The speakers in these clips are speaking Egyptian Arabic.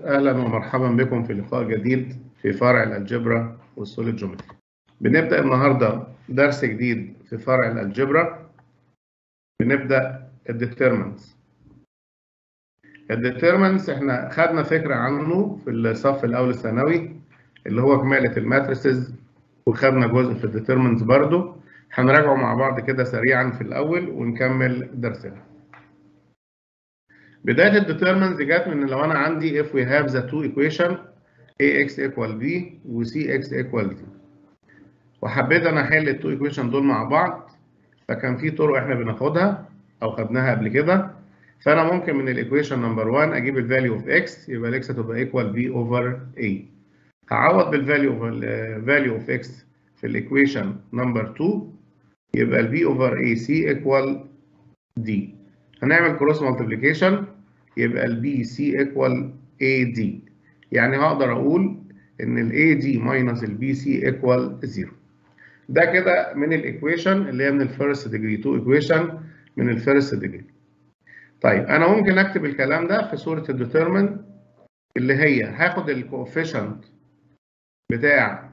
اهلا ومرحبا بكم في لقاء جديد في فرع الالجبرا والسوليد جيومتري. بنبدا النهارده درس جديد في فرع الالجبرا. بنبدا الديترمنتس. الديترمنتس احنا خدنا فكره عنه في الصف الاول الثانوي اللي هو كماله الماتريسز وخدنا جزء في الديترمنتس برضو هنراجعه مع بعض كده سريعا في الاول ونكمل درسنا. بدايه الديترمنز جت من لو انا عندي if we have the two equation ax equal b و cx equal d وحبيت انا احل التو ايكويشن دول مع بعض فكان في طرق احنا بناخدها او خدناها قبل كده فانا ممكن من الايكويشن نمبر 1 اجيب الفاليو اوف x يبقى الاكس هتبقى ايكوال b اوفر a هعوض بالفاليو اوف الفاليو اوف x في الايكويشن نمبر 2 يبقى البي اوفر اي سي ايكوال دي هنعمل كروس مالتيبليكيشن يبقى البي سي ايكوال اي دي يعني هقدر اقول ان الاي دي ماينس البي سي ايكوال 0 ده كده من الايكويشن اللي هي من الفيرست ديجري 2 ايكويشن من الفيرست ديجري طيب انا ممكن اكتب الكلام ده في صوره الديترمن اللي هي هاخد الكوفيشنت بتاع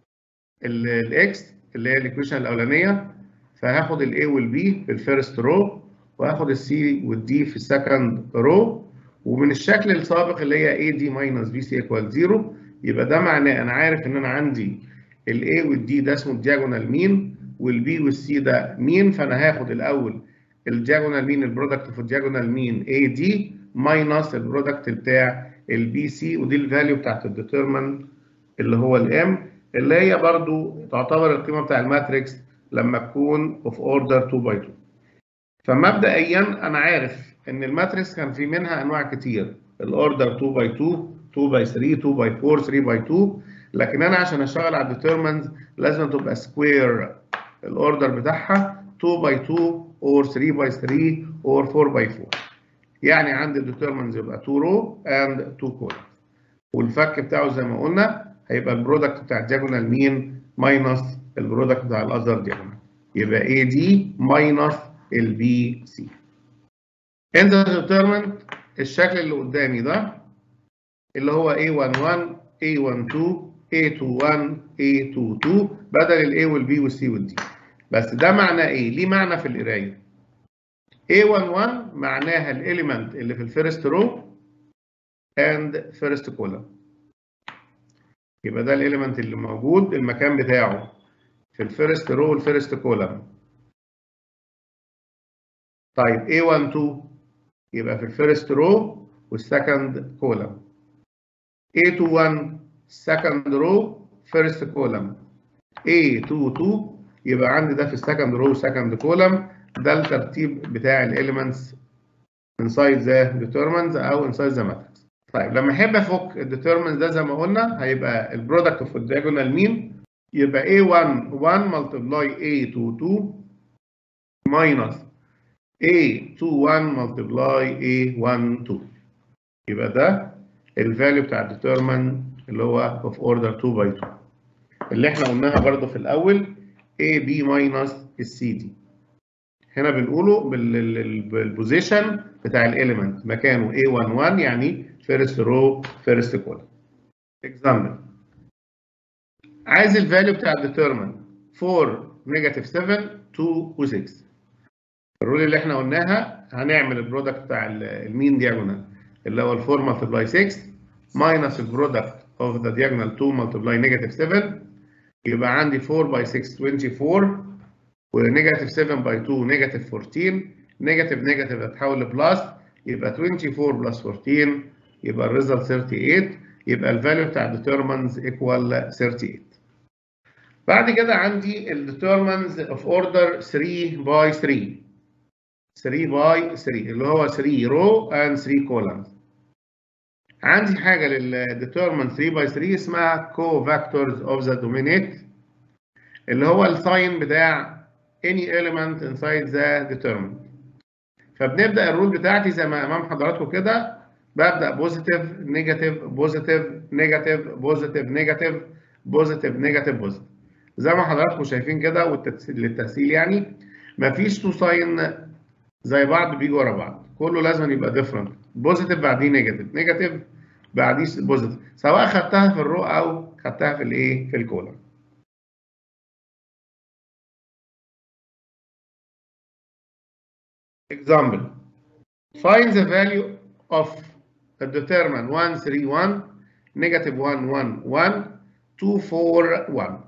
الاكس اللي هي الايكويشن الاولانيه فهاخد الاي والبي في الفيرست رو وهاخد السي والدي في السكند رو ومن الشكل السابق اللي هي اي دي ماينس بي سي ايكوال 0 يبقى ده معناه انا عارف ان انا عندي الاي والدي ده اسمه الدياجونال مين والبي والسي ده مين فانا هاخد الاول الدياجونال مين البرودكت في الدياجونال مين اي دي ماينس البرودكت بتاع البي سي ودي الفاليو بتاعت الديترمن اللي هو الام اللي هي برضو تعتبر القيمه بتاع الماتريكس لما تكون اوف اوردر 2 باي 2 فمبدئيا انا عارف ان الماتريكس كان في منها انواع كتير الاوردر 2 باي 2 2 باي 3 2 باي 4 3 باي 2 لكن انا عشان اشتغل على الديترمنز لازم تبقى سكوير الاوردر بتاعها 2 باي 2 اور 3 باي 3 اور 4 باي 4 يعني عندي الديترمنز يبقى 2 رو اند 2 كولمز والفك بتاعه زي ما قلنا هيبقى البرودكت بتاع الدياجونال مين ماينس البرودكت بتاع الاذر دياجونال يبقى اي دي ماينس البي سي in the determinant الشكل اللي قدامي ده اللي هو A11 A12 A21 A22 بدل ال A وال B وال C وال D بس ده معناه ايه؟ ليه معنى في القرايه A11 معناها الاليمنت اللي في الفيرست رو and first column يبقى ده الاليمنت اللي موجود المكان بتاعه في الفيرست رو والفيرست كولم طيب A12 يبقى في الفيرست رو والسكند كولم A21 second row first column A22 يبقى عندي ده في السكند رو وسكند كولم ده الترتيب بتاع الاليمنتس inside the determinants او inside the matrix طيب لما احب افك الديترمنز ده زي ما قلنا هيبقى البرودكت اوف الدياجونال مين يبقى A1 1 multiply A22 minus A21 multiply A12 يبقى ده الفاليو بتاع الديترمن اللي هو of order 2 by 2 اللي احنا قلناها برضو في الاول AB minus الCD هنا بنقوله بالبوزيشن بتاع الاليمنت مكانه A11 يعني first row first column example عايز الفاليو بتاع الديترمن 4 نيجاتيف 7 2 و6 الرول اللي احنا قلناها هنعمل البرودكت بتاع المين دياجونال اللي هو ال 4 ملتبلاي 6 ماينس البرودكت اوف ذا دياجونال 2 ملتبلاي نيجاتيف 7 يبقى عندي 4 باي 6 24 ونيجاتيف 7 باي 2 نيجاتيف 14 نيجاتيف نيجاتيف هتحول لبلس يبقى 24 بلس 14 يبقى الريزلت 38 يبقى الفاليو بتاع الديترمنز ايكوال 38 بعد كده عندي الديترمنز اوف اوردر 3 باي 3 3 باي 3 اللي هو 3 رو اند 3 كولمز عندي حاجه للديترمن 3 باي 3 اسمها كو فاكتورز اوف ذا دومينيت اللي هو الساين بتاع any element inside the determinant فبنبدا الرول بتاعتي زي ما امام حضراتكم كده ببدا بوزيتيف نيجاتيف بوزيتيف نيجاتيف بوزيتيف نيجاتيف بوزيتيف نيجاتيف بوزيتيف زي ما حضراتكم شايفين كده للتسهيل يعني مفيش تو ساين زي بعض بيجوا ورا بعض كله لازم يبقى ديفرنت بوزيتيف بعديه نيجاتيف نيجاتيف بعديه بوزيتيف سواء خدتها في الرو او خدتها في الايه في الكولم example find the value of determine 1 3 1 negative 1 1 1 2 4 1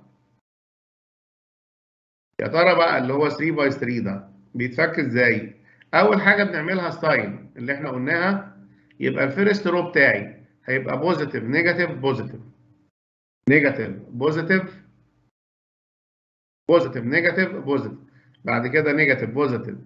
يا ترى بقى اللي هو 3 باي 3 ده بيتفك ازاي اول حاجه بنعملها ساين اللي احنا قلناها يبقى الفيرست رو بتاعي هيبقى بوزيتيف نيجاتيف بوزيتيف نيجاتيف بوزيتيف بوزيتيف نيجاتيف بوزيتيف بعد كده نيجاتيف بوزيتيف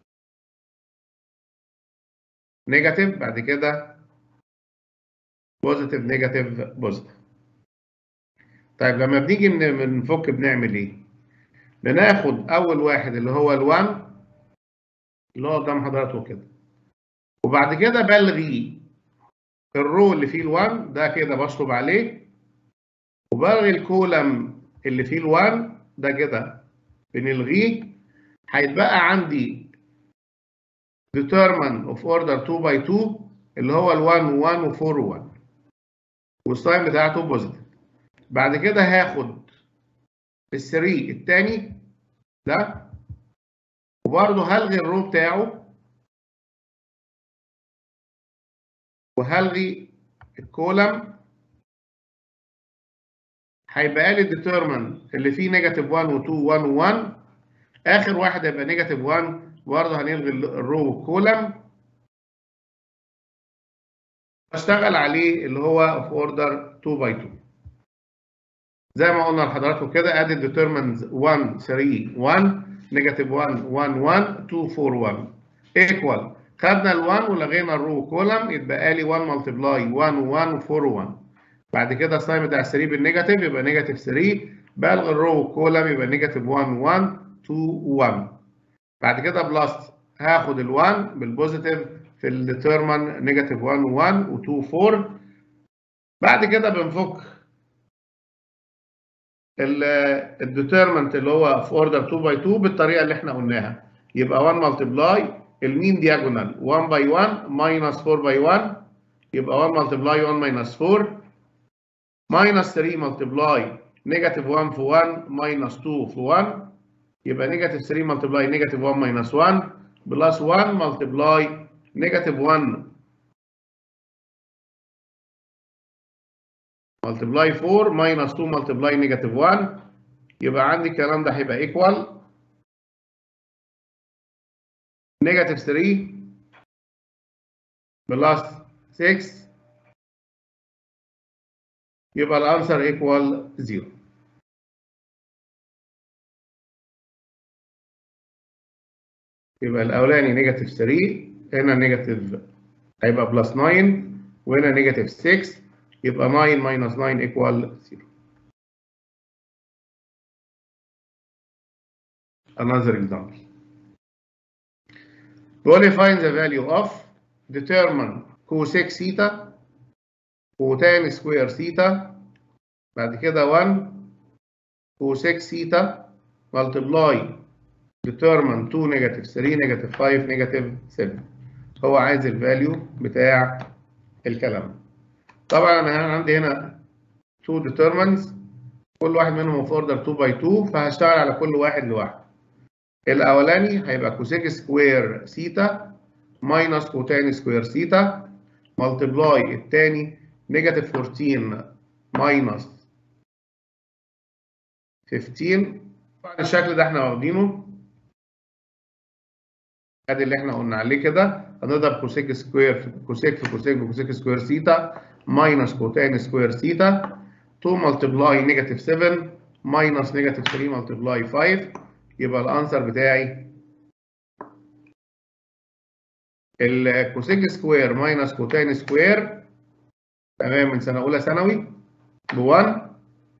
نيجاتيف بعد كده بوزيتيف نيجاتيف بوزيتيف طيب لما بنيجي بنفك بنعمل ايه بناخد اول واحد اللي هو ال1 اللي هو قدام حضراتكم كده وبعد كده بلغي الرو اللي فيه ال1 ده كده بشطب عليه وبلغي الكولم اللي فيه ال1 ده كده بنلغيه هيتبقى عندي determine of order 2 by 2 اللي هو ال1 و1 و4 و1 والساين بتاعته بوزيتيف بعد كده هاخد ال3 الثاني ده وبرضه هلغي الرو بتاعه وهلغي الكولم هيبقى لي الديترمن اللي فيه نيجاتيف 1 و2 1 و1 اخر واحد هيبقى نيجاتيف 1 برضه هنلغي الرو والكولم اشتغل عليه اللي هو في اوردر 2 باي 2 زي ما قلنا لحضراتكم كده ادي ديترمنز 1 3 1 نيجاتيف 1 1 1 2 4 1 ايكوال خدنا ال1 ولغينا الرو كولم يتبقى لي 1 ملتبلاي 1 1 4 1 بعد كده الساين بتاع 3 بالنيجاتيف يبقى نيجاتيف 3 بلغي الرو كولم يبقى نيجاتيف 1 1 2 1 بعد كده بلس هاخد ال1 بالبوزيتيف في الديترمن نيجاتيف 1 1 و2 4 بعد كده بنفك الديترمنت اللي هو في اوردر 2 باي 2 بالطريقه اللي احنا قلناها يبقى 1 ملتبلاي المين دياجونال 1 باي 1 ماينس 4 باي 1 يبقى 1 ملتبلاي 1 ماينس 4 ماينس 3 ملتبلاي نيجاتيف 1 في 1 ماينس 2 في 1 يبقى نيجاتيف 3 ملتبلاي نيجاتيف 1 ماينس 1 بلس 1 ملتبلاي نيجاتيف 1 ملتبلاي 4 ماينس 2 ملتبلاي نيجاتيف 1 يبقى عندي الكلام ده هيبقى ايكوال نيجاتيف 3 بلس 6 يبقى الانسر ايكوال 0 يبقى الاولاني نيجاتيف 3 هنا نيجاتيف هيبقى بلس 9 وهنا نيجاتيف 6 يبقى 9 minus 9 equal 0. Another example. بيقول لي find the value of determine cosec theta cotan square theta بعد كده 1 cosec theta multiply determine 2 negative 3 negative 5 negative 7 هو عايز الفاليو بتاع الكلام ده طبعا انا عندي هنا 2 determinants كل واحد منهم في اوردر 2 باي 2 فهشتغل على كل واحد لوحده الاولاني هيبقى كوسيك سكوير سيتا ماينس كوتان سكوير سيتا ملتبلاي الثاني نيجاتيف 14 ماينس 15 طبعا الشكل ده احنا واخدينه ادي اللي احنا قلنا عليه كده هنضرب كوسيك سكوير في كوسيك في كوسيك في كوسيك سكوير سيتا minus cotangent square theta 2 multiply negative 7 minus negative 3 multiply 5 يبقى الانسر بتاعي الكوسيك سكوير ماينس كوتان سكوير تمام من سنه اولى ثانوي ب 1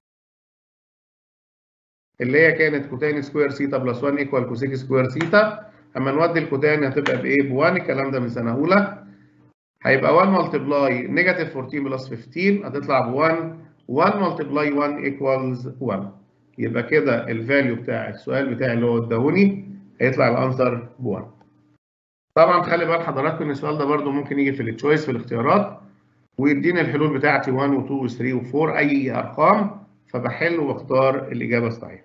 اللي هي كانت كوتان سكوير سيتا بلس 1 ايكوال كوسيك سكوير سيتا اما نودي الكوتان هتبقى بايه ب 1 الكلام ده من سنه اولى هيبقى 1 ملتبلاي نيجاتيف 14 بلس 15 هتطلع ب 1 1 ملتبلاي 1 ايكوالز 1 يبقى كده الفاليو بتاع السؤال بتاعي اللي هو اداهوني هيطلع الانسر ب 1 طبعا خلي بال حضراتكم ان السؤال ده برده ممكن يجي في التشويس في الاختيارات ويديني الحلول بتاعتي 1 و2 و3 و4 اي ارقام فبحل واختار الاجابه الصحيحه.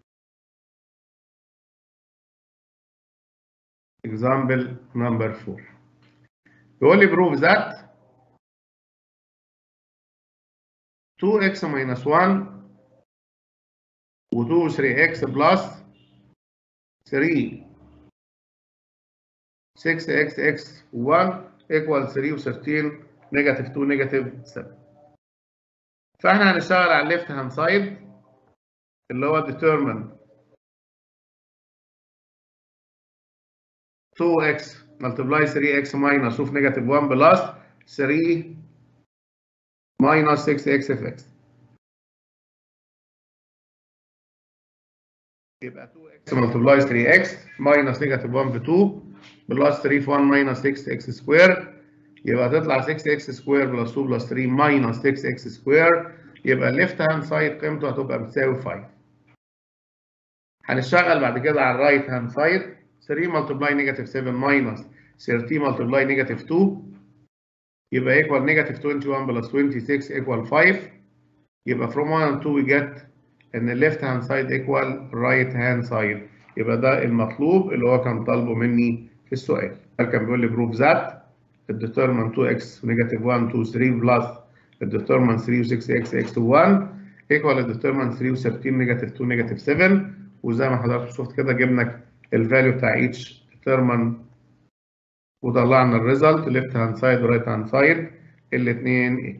example number 4 بيقول لي prove that 2x minus 1 و 2 و 3x plus 3 6xx 1 equal 3 و 13 negative 2 negative 7 فاحنا هنشتغل على الليفت هاند سايد اللي هو determine 2x multiply 3x minus شوف negative 1 plus 3 minus 6x of x يبقى 2x multiply 3x minus negative 1 ب 2 plus 3 في 1 minus 6x square يبقى تطلع 6x square plus 2 plus 3 minus 6x square يبقى الليفت هاند سايد قيمته هتبقى بتساوي 5 هنشتغل بعد كده على الرايت هاند سايد 3 multiply negative 7 minus 30 multiply negative 2 يبقى equal negative 21 plus 26 equal 5 يبقى from 1 and 2 we get ان ال left hand side equal right hand side يبقى ده المطلوب اللي هو كان طالبه مني في السؤال كان بيقول لي prove that determine 2x negative 1 2 3 plus determine 3 و 6x x 1 equal determine 3 و 13 negative 2 negative 7 وزي ما حضرتك شفت كده جبنا الفاليو بتاع each determine وطلعنا الريزلت ليفت هاند سايد ورايت هاند سايد الاثنين ايه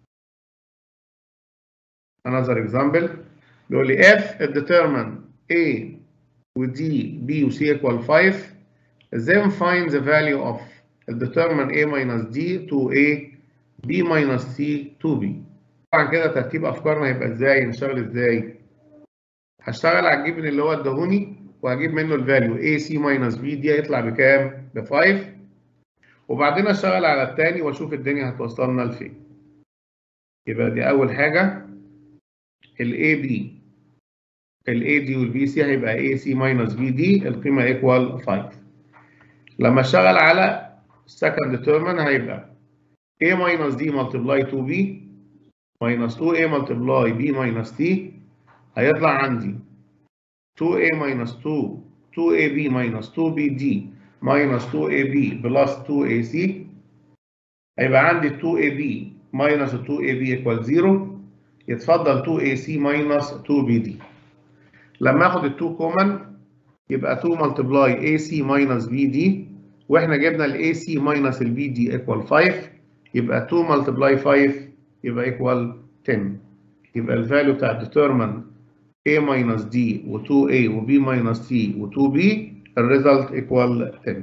another example بيقول لي if determine A و D B و C equal 5 then find the value of determine A minus D to A B minus C to B طبعا كده ترتيب افكارنا هيبقى ازاي نشتغل ازاي هشتغل على الجيفن اللي هو اداهوني وهجيب منه الفاليو AC minus B دي هيطلع بكام؟ ب 5 وبعدين اشتغل على التاني واشوف الدنيا هتوصلنا لفين يبقى دي اول حاجه ال AB ال AD وال BC هيبقى AC minus BD القيمه equal 5 لما اشتغل على second determine هيبقى A minus D multiply 2B minus 2A multiply B minus T هيطلع عندي 2A minus 2 2AB minus 2BD minus 2AB plus 2AC هيبقى عندي 2AB minus 2AB equal 0 يتفضل 2AC minus 2BD لما اخد ال 2 كومن يبقى 2 multiply AC minus BD واحنا جبنا ال AC minus ال BD equal 5 يبقى 2 multiply 5 يبقى equal 10 يبقى الفاليو بتاع determine A minus D و 2A و B minus C و 2B الريزلت equal 10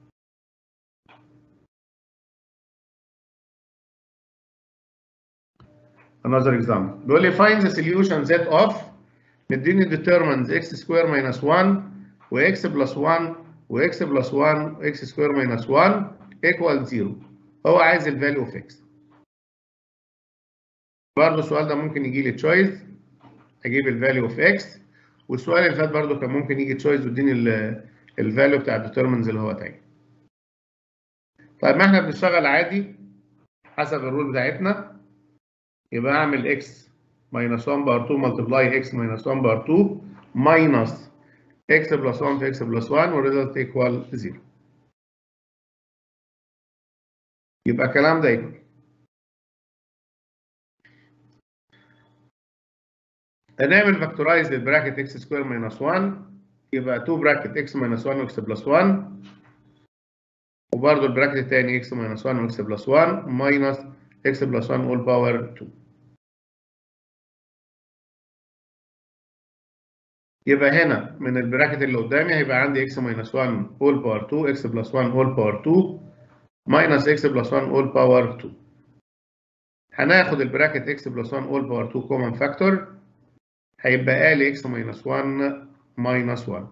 another example بيقول لي find the solution z of مديني determines x square minus 1 و x plus 1 و x plus 1 x square minus 1 equal 0 هو عايز ال value of x برضه السؤال ده ممكن يجي لي تشويس اجيب ال value of x والسؤال اللي فات برضه كان ممكن يجي تشويس ويديني الفاليو بتاع الديترمنز اللي هو تاني. طيب ما احنا بنشتغل عادي حسب الرول بتاعتنا يبقى اعمل x minus 1 بار 2 multiply x minus 1 بار 2 minus x plus 1 في x plus 1 والريزلت equal 0. يبقى الكلام ده equal. هنعمل فاكتورايز للبراكت x سكوير minus 1 يبقى 2 براكت x minus 1 x plus 1 وبرضه البراكت الثاني x minus 1 x plus 1 minus x plus 1 all power 2 يبقى هنا من البراكت اللي قدامي هيبقى عندي x minus 1 all power 2 x plus 1 all power 2 minus x plus 1 all power 2 هناخد البراكت x plus 1 all power 2 common factor هيبقى لي x minus 1 minus 1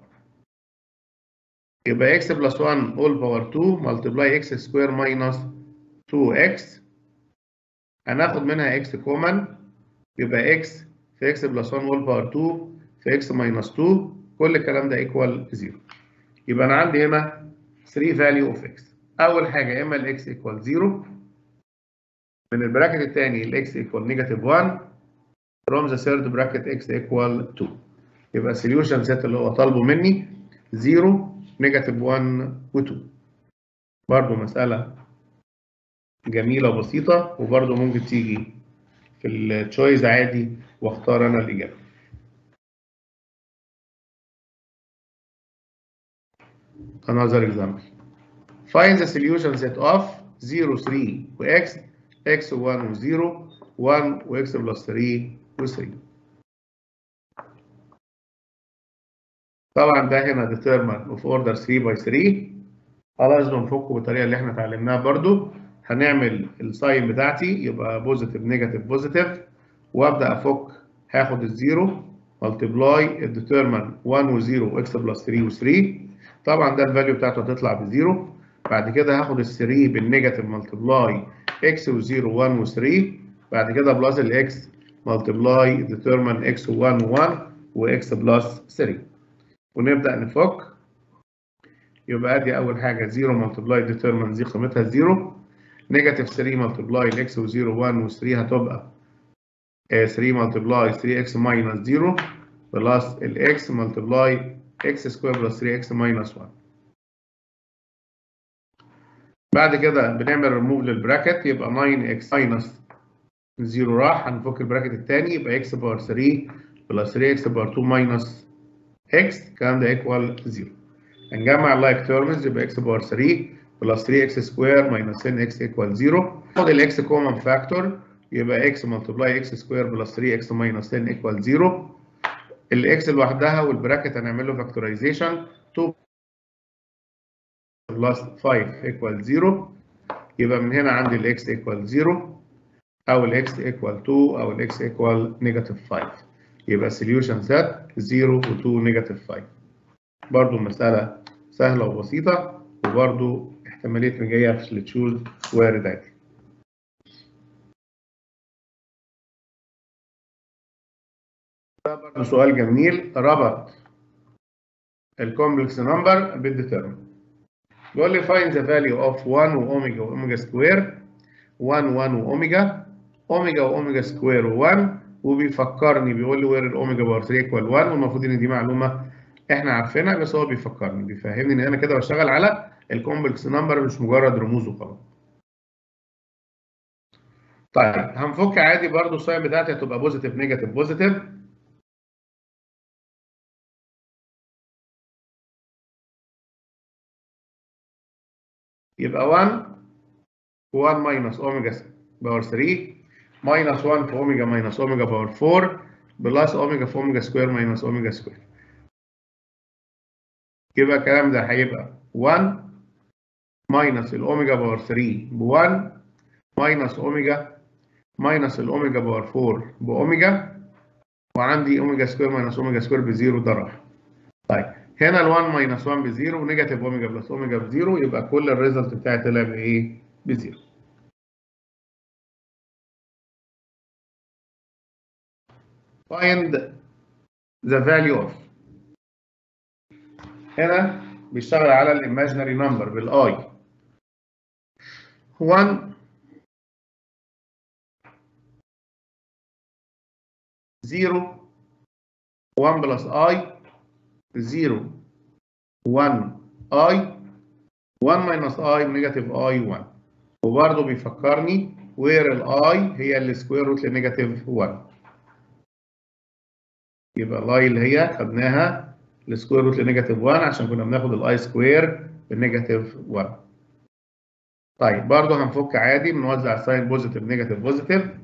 يبقى x plus 1 all power 2 multiply x square minus 2x هناخد منها x common يبقى x في x plus 1 all power 2 في x minus 2 كل الكلام ده equal 0 يبقى أنا عندي هنا 3 value of x أول حاجة إما ال x equal 0 من البراكت الثاني الاكس ايكوال نيجاتيف 1 from the third bracket x equal 2 يبقى السوليوشن سيت اللي هو طالبه مني 0 نيجاتيف 1 و2 برضه مسألة جميلة وبسيطة وبرضه ممكن تيجي في التشويز عادي واختار انا الإجابة Another example. Find the solution set of 0, 3 و x, x 1 و 0, 1 و x plus 3 و 3. طبعا ده هنا determine of order 3 by 3 خلاص بنفكه بالطريقه اللي احنا اتعلمناها برضو هنعمل الساين بتاعتي يبقى بوزيتيف نيجاتيف بوزيتيف وابدا افك هاخد الزيرو ملتبلاي الديترمن 1 و0 واكس بلس 3 و3 طبعا ده الفاليو بتاعته هتطلع بزيرو بعد كده هاخد ال 3 بالنيجاتيف ملتبلاي اكس و0 1 و3 بعد كده بلس الاكس ملتبلاي ديترمن اكس 1 و1 واكس بلس 3 ونبدا نفك يبقى ادي اول حاجه 0 ملتبلاي ديترمن دي قيمتها 0 نيجاتيف 3 ملتبلاي الاكس و0 1 و3 هتبقى 3 ملتبلاي 3 اكس ماينس 0 بلس الاكس ملتبلاي اكس سكوير بلس 3 اكس ماينس 1 بعد كده بنعمل ريموف للبراكت يبقى 9 اكس ماينس 0 راح هنفك البراكت الثاني يبقى اكس باور 3 بلس 3 اكس باور 2 ماينس اكس الكلام ده ايكوال 0 هنجمع اللايك تيرمز يبقى اكس باور 3 بلس 3 اكس سكوير ماينس 10 اكس ايكوال 0 ناخد الاكس كومن فاكتور يبقى اكس ملتبلاي اكس سكوير بلس 3 اكس ماينس 10 ايكوال 0 الاكس لوحدها والبراكت هنعمل له فاكتورايزيشن 2 بلس 5 ايكوال 0 يبقى من هنا عندي الاكس ايكوال 0 او الاكس ايكوال 2 او الاكس ايكوال نيجاتيف 5 يبقى السوليوشن سيت 0 و2 نيجاتيف 5 برضو المسألة سهلة وبسيطة وبرضو احتمالية مجاية في التشوز وارد عادي ده برضو سؤال جميل ربط الكومبلكس نمبر بالديترمن بيقول لي find the value of 1 واوميجا واوميجا سكوير 1 1 واوميجا اوميجا واوميجا سكوير و1 وبيفكرني بيقول لي وير الاوميجا باور 3 ايكوال 1 والمفروض ان دي معلومه احنا عارفينها بس هو بيفكرني بيفهمني ان انا كده بشتغل على الكومبلكس نمبر مش مجرد رموز وخلاص. طيب هنفك عادي برضو الساين بتاعتي هتبقى بوزيتيف نيجاتيف بوزيتيف يبقى 1 1 ماينس اوميجا باور 3 ماينس 1 في اوميجا ماينس اوميجا باور 4 بلس اوميجا في اوميجا سكوير ماينس اوميجا سكوير يبقى الكلام ده هيبقى 1 ماينس الاوميجا باور 3 ب 1 ماينس اوميجا ماينس الاوميجا باور 4 باوميجا وعندي اوميجا سكوير ماينس اوميجا سكوير بزيرو ده راح طيب هنا ال 1 ماينس 1 بزيرو ونيجاتيف اوميجا بلس اوميجا بزيرو يبقى كل الريزلت بتاعي طلع بايه؟ بزيرو find the value of هنا بيشتغل على الايماجينري نمبر بالاي 1 0 1 بلس اي 0 1 اي 1 ماينس اي نيجاتيف اي 1 وبرضه بيفكرني وير الاي هي السكوير روت لنيجاتيف 1 يبقى الاي اللي هي خدناها السكوير روت لنيجاتيف 1 عشان كنا بناخد الاي سكوير بالنيجاتيف 1 طيب برضه هنفك عادي بنوزع الساين بوزيتيف نيجاتيف بوزيتيف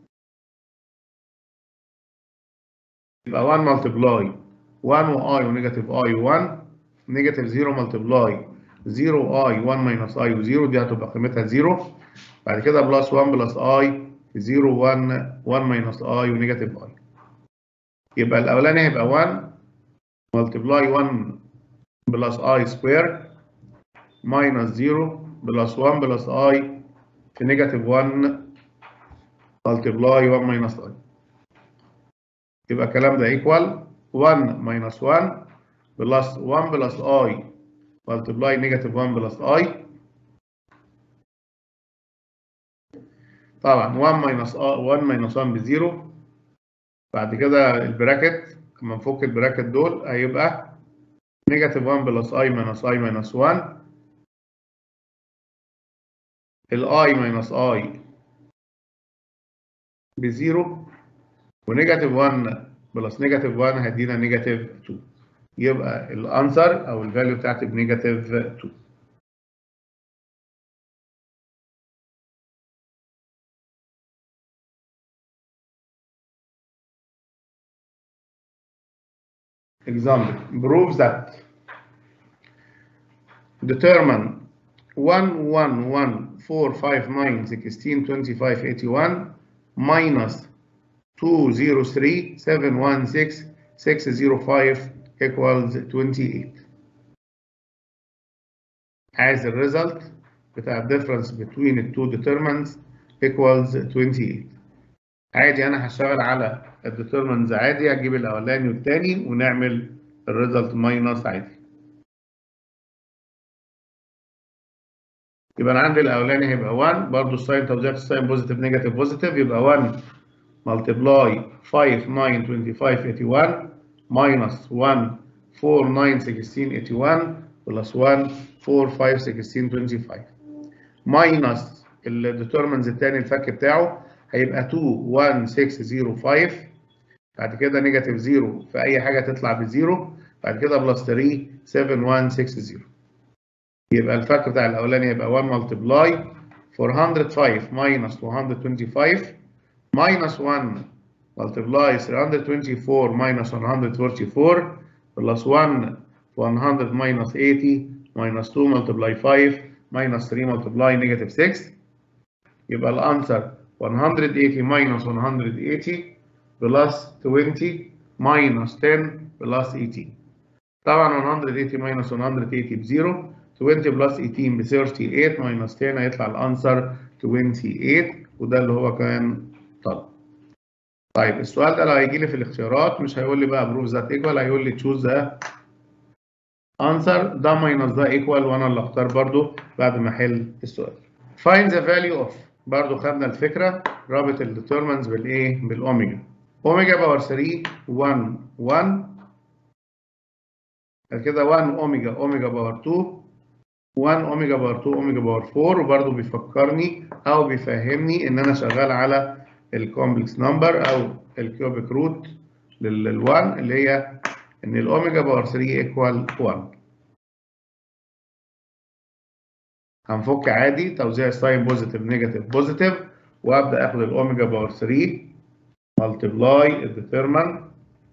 يبقى 1 ملتبلاي 1 واي ونيجاتيف اي 1 نيجاتيف 0 ملتبلاي 0 اي 1 ماينس اي و0 دي هتبقى قيمتها 0 بعد كده بلس 1 بلس اي 0 1 1 ماينس اي ونيجاتيف اي يبقى الاولاني هيبقى 1 ملتبلاي 1 بلس اي سكوير ماينس 0 بلس 1 بلس اي في نيجاتيف 1 ملتبلاي 1 ماينس اي يبقى الكلام ده ايكوال 1 ماينس 1 بلس 1 بلس اي ملتبلاي نيجاتيف 1 بلس اي طبعا 1 ماينس 1 ماينس 1 بزيرو بعد كده البراكت لما نفك البراكت دول هيبقى نيجاتيف 1 بلس اي ماينس اي ماينس 1 الاي ماينس اي بزيرو ونيجاتيف 1 بلس نيجاتيف 1 هيدينا نيجاتيف 2 يبقى الانسر او الفاليو بتاعتي بنيجاتيف 2 example proves that determine 1 1 1 4 5 9 16 25 81 minus 2 0 3 7 1 6 6 0 5 equals 28 عايز الريزلت بتاع الديفرنس between the two determinants equals 28 عادي انا هشتغل على الديترمنز عادي هجيب الاولاني والتاني ونعمل الريزلت ماينس عادي يبقى انا عندي الاولاني هيبقى 1 برضه الساين توزيع الساين بوزيتيف نيجاتيف بوزيتيف يبقى 1 ملتبلاي 5 9 25 81 ماينس 1 4 9 16 81 بلس 1 4 5 16 25 ماينس الديترمنز الثاني الفك بتاعه هيبقى 2 1 6 0 5 بعد كده نيجاتيف 0 في اي حاجه تطلع بزيرو بعد كده بلس 3 7 1 6 0 يبقى الفك بتاع الاولاني هيبقى 1 ملتبلاي 405 ماينس 225 ماينس 1 multiply 324 minus 144 plus 1 100 minus 80 minus 2 multiply 5 minus 3 multiply negative 6 يبقى الانسر 180 minus 180 plus 20 minus 10 plus 18 طبعا 180 minus 180 بزيرو 20 plus 18 ب 38 minus 10 هيطلع الانسر 28 وده اللي هو كان طلب طيب السؤال ده لو هيجي لي في الاختيارات مش هيقول لي بقى بروف ذات ايكوال هيقول لي تشوز ذا انسر ده ماينس ده ايكوال وانا اللي اختار برضو بعد ما احل السؤال find the value of برضو خدنا الفكره رابط الديترمنز بالايه بالاوميجا اوميجا باور 3 1 1 بعد كده 1 اوميجا اوميجا باور 2 1 اوميجا باور 2 اوميجا باور 4 وبرضو بيفكرني او بيفهمني ان انا شغال على الكومبلكس نمبر او الكيوبيك روت لل1 اللي هي ان الاوميجا باور 3 ايكوال 1 هنفك عادي توزيع الساين بوزيتيف نيجاتيف بوزيتيف وابدا اخد الاوميجا باور 3 ملتبلاي الديترمن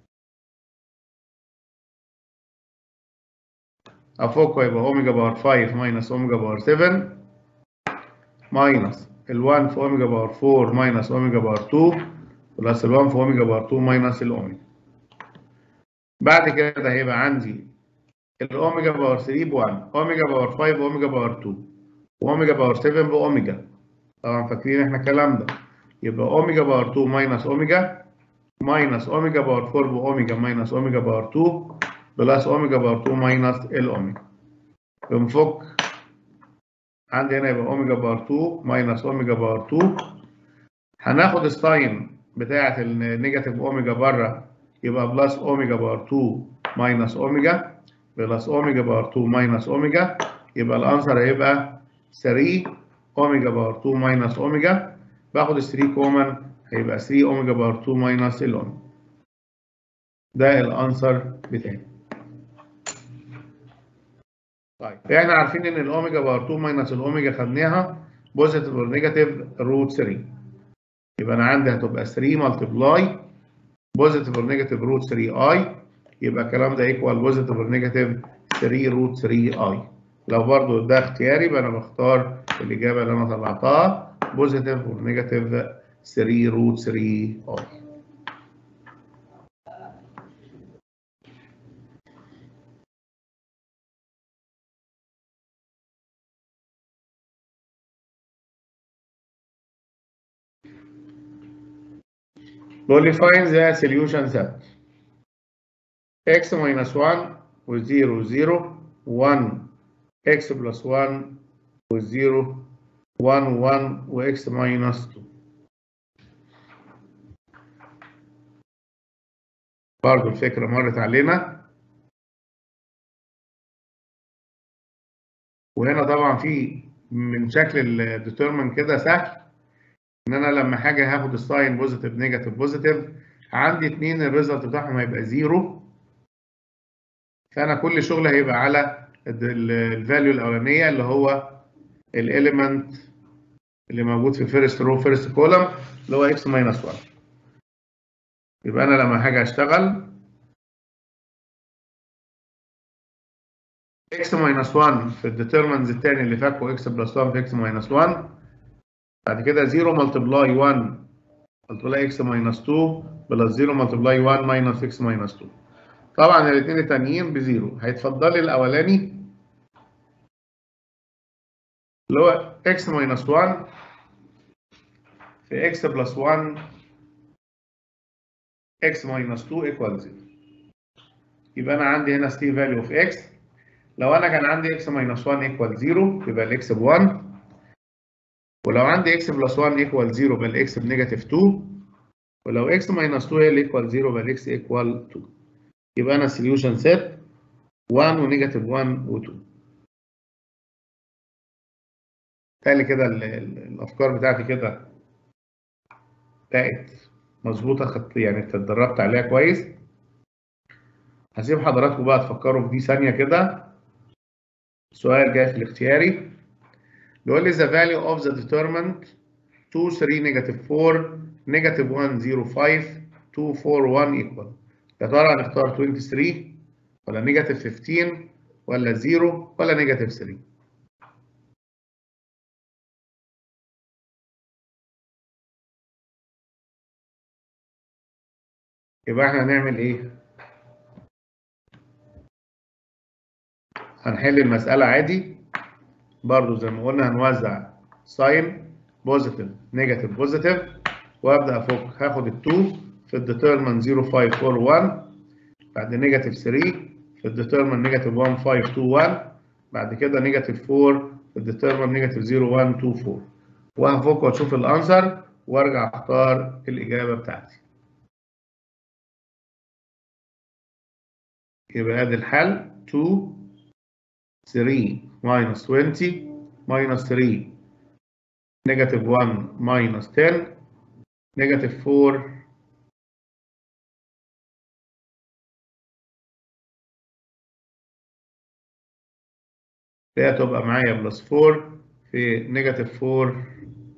افكه يبقى اوميجا باور 5 ماينس اوميجا باور 7 ماينس ال1 في اوميجا باور 4 ماينس اوميجا باور 2 بلس ال1 في اوميجا باور 2 ماينس الاوميجا بعد كده هيبقى عندي الاوميجا باور 3 ب 1 اوميجا باور 5 اوميجا باور 2 واوميجا باور 7 باوميجا طبعا فاكرين احنا الكلام ده يبقى اوميجا باور 2 ماينس اوميجا ماينس اوميجا باور 4 باوميجا ماينس اوميجا باور 2 بلس اوميجا باور 2 ماينس الاوميجا بنفك عندي هنا يبقى اوميجا باور 2 ماينس اوميجا باور 2 هناخد الساين بتاعه النيجاتيف اوميجا بره يبقى بلس اوميجا باور 2 ماينس اوميجا بلس اوميجا باور 2 ماينس اوميجا يبقى الانسر هيبقى 3 اوميجا باور 2 ماينس اوميجا باخد ال 3 كومن هيبقى 3 اوميجا باور 2 ماينس الاوميجا ده الانسر بتاعي طيب احنا عارفين ان الاوميجا باور 2 ماينس الاوميجا خدناها بوزيتيف ونيجاتيف روت 3 يبقى انا عندي هتبقى 3 ملتبلاي بوزيتيف ونيجاتيف روت 3 اي يبقى الكلام ده ايكوال بوزيتيف ونيجاتيف 3 روت 3 اي لو برضو ده اختياري يبقى انا بختار الاجابه اللي انا طلعتها بوزيتيف ونيجاتيف 3 روت 3 اي بيقول لي find the solution set x minus 1 و 0 0 1 x plus 1 و 0 1 1 و x minus 2 برضو الفكرة مرت علينا وهنا طبعا في من شكل الديترمن كده سهل ان انا لما حاجه هاخد الساين بوزيتيف نيجاتيف بوزيتيف عندي اتنين الريزلت بتاعهم هيبقى زيرو فانا كل شغل هيبقى على الفاليو الاولانيه اللي هو الاليمنت اللي موجود في فيرست رو فيرست كولم اللي هو اكس ماينس 1 يبقى انا لما حاجه اشتغل اكس ماينس 1 في الديترمنز الثاني اللي فاكره اكس بلس 1 في اكس ماينس 1 بعد كده 0 ملتبلاي 1 ملتبلاي اكس ماينس 2 بلس 0 ملتبلاي 1 ماينس اكس ماينس 2 طبعا الاثنين التانيين بزيرو هيتفضل لي الاولاني اللي هو اكس ماينس 1 في اكس بلس 1 اكس ماينس 2 ايكوال 0 يبقى انا عندي هنا ستي فاليو في اكس لو انا كان عندي اكس ماينس 1 ايكوال 0 يبقى الاكس ب 1 ولو عندي اكس بلس 1 ايكوال 0 يبقى الاكس بنيجاتيف 2 ولو اكس ماينس 2 هي اللي ايكوال 0 يبقى الاكس ايكوال 2 يبقى انا السوليوشن سيت 1 ونيجاتيف 1 و2 بالتالي كده الافكار بتاعتي كده بقت مظبوطه خدت يعني اتدربت عليها كويس هسيب حضراتكم بقى تفكروا في دي ثانيه كده سؤال جاي في الاختياري بيقول لي the value of the determinant 2 3 negative 4 negative 1 0 5 2 4 1 equal يا ترى هنختار 23 ولا نيجاتيف 15 ولا 0 ولا نيجاتيف 3 يبقى احنا هنعمل ايه؟ هنحل المسألة عادي برضو زي ما قلنا هنوزع ساين بوزيتيف نيجاتيف بوزيتيف وابدا افك هاخد ال 2 في الديترمن 0541 بعد نيجاتيف 3 في الديترمن نيجاتيف 1521 بعد كده نيجاتيف 4 في الديترمن نيجاتيف 0124 وهفك واشوف الانسر وارجع اختار الاجابه بتاعتي يبقى ادي الحل 2 3 minus 20 minus 3 negative 1 minus 10 negative 4 دي هتبقى معايا بلس 4 في نيجاتيف 4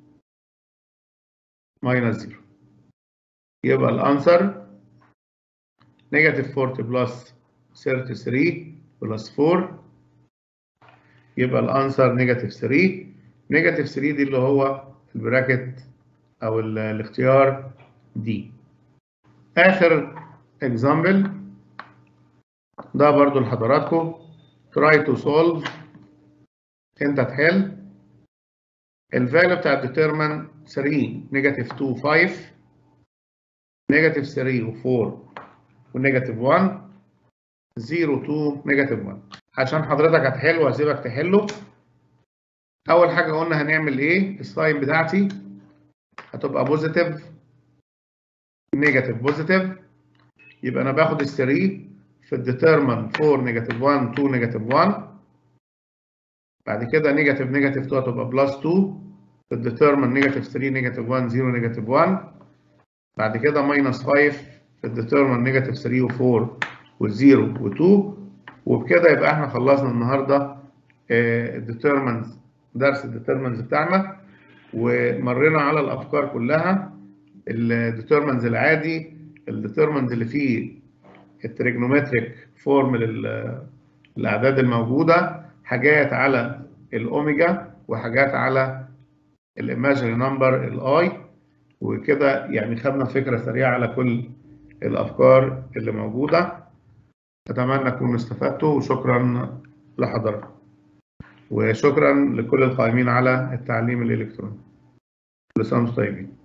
ماينس 0 يبقى الانسر نيجاتيف 40 بلس 33 بلس 4 يبقى الانسر نيجاتيف 3 نيجاتيف 3 دي اللي هو البراكت او الاختيار دي اخر اكزامبل ده برضو لحضراتكم try to solve انت تحل الفاليو بتاع الديترمن 3 نيجاتيف 2 5 نيجاتيف 3 و4 ونيجاتيف 1 0 2 نيجاتيف 1 عشان حضرتك هتحل وهسيبك تحله اول حاجه قلنا هنعمل ايه الساين بتاعتي هتبقى بوزيتيف نيجاتيف بوزيتيف يبقى انا باخد ال 3 في الديترمن 4 نيجاتيف 1 2 نيجاتيف 1 بعد كده نيجاتيف نيجاتيف 2 هتبقى بلس 2 في الديترمن نيجاتيف 3 نيجاتيف 1 0 نيجاتيف 1 بعد كده ماينس 5 في الديترمن نيجاتيف 3 و4 و0 و2 وبكده يبقى احنا خلصنا النهارده الديترمنز درس الديترمنز بتاعنا ومرينا على الافكار كلها الديترمنز العادي الديترمنز اللي فيه التريجنومتريك فورم للاعداد الموجوده حاجات على الاوميجا وحاجات على الايماجينري نمبر الاي وكده يعني خدنا فكره سريعه على كل الافكار اللي موجوده اتمنى تكونوا استفدتوا وشكرا لحضراتكم وشكرا لكل القائمين على التعليم الالكتروني كل سنه وانتم طيبين